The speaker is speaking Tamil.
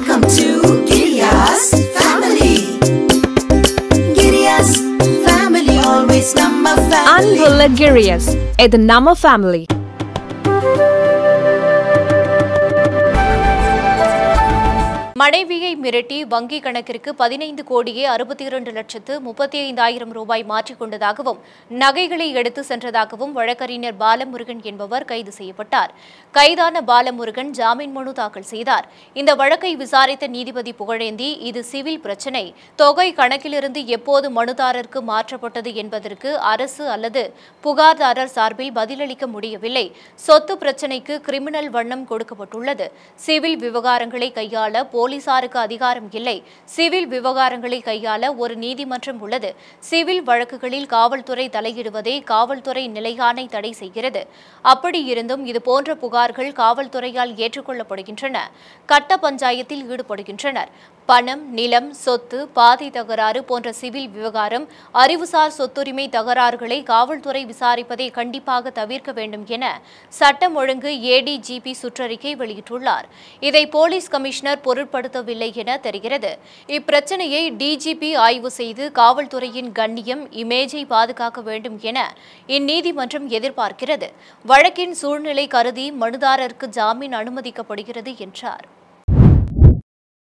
Welcome to Giriya's family. Giriya's family, always number family. அன்புள்ள கிரியஸ் இது நம்ம ஃபேமிலி மனைவியை மிரட்டி வங்கி கணக்கிற்கு பதினைந்து கோடியே அறுபத்தி இரண்டு லட்சத்து முப்பத்தி ஐந்தாயிரம் ரூபாய் மாற்றிக் கொண்டதாகவும் நகைகளை எடுத்து சென்றதாகவும் வழக்கறிஞர் பாலமுருகன் என்பவர் கைது செய்யப்பட்டார் கைதான பாலமுருகன் ஜாமீன் மனு தாக்கல் செய்தார் இந்த வழக்கை விசாரித்த நீதிபதி புகழேந்தி இது சிவில் பிரச்சினை தொகை கணக்கிலிருந்து எப்போது மனுதாரருக்கு மாற்றப்பட்டது என்பதற்கு அரசு அல்லது புகார்தாரர் சார்பில் பதிலளிக்க முடியவில்லை சொத்து பிரச்சினைக்கு கிரிமினல் வண்ணம் கொடுக்கப்பட்டுள்ளது சிவில் விவகாரங்களை கையாள போலீசாருக்கு அதிகாரம் இல்லை சிவில் விவகாரங்களை கையாள ஒரு நீதிமன்றம் உள்ளது சிவில் வழக்குகளில் காவல்துறை தலையிடுவதை காவல்துறை நிலையானை தடை செய்கிறது அப்படி இருந்தும் இதுபோன்ற புகார்கள் காவல்துறையால் ஏற்றுக்கொள்ளப்படுகின்றன கட்ட பஞ்சாயத்தில் ஈடுபடுகின்றனர் பணம் நிலம் சொத்து பாதை தகராறு போன்ற சிவில் விவகாரம் அறிவுசார் சொத்துரிமை தகராறுகளை காவல்துறை விசாரிப்பதை கண்டிப்பாக தவிர்க்க வேண்டும் என சட்டம் ஒழுங்கு ஏடிஜிபி சுற்றறிக்கை வெளியிட்டுள்ளார் இதை போலீஸ் கமிஷனர் பொருட்படுத்தவில்லை என தெரிகிறது இப்பிரச்சனையை டிஜிபி ஆய்வு செய்து காவல்துறையின் கண்ணியம் இமேஜை பாதுகாக்க வேண்டும் என இந்நீதிமன்றம் எதிர்பார்க்கிறது வழக்கின் சூழ்நிலை கருதி மனுதாரருக்கு ஜாமீன் அனுமதிக்கப்படுகிறது என்றார்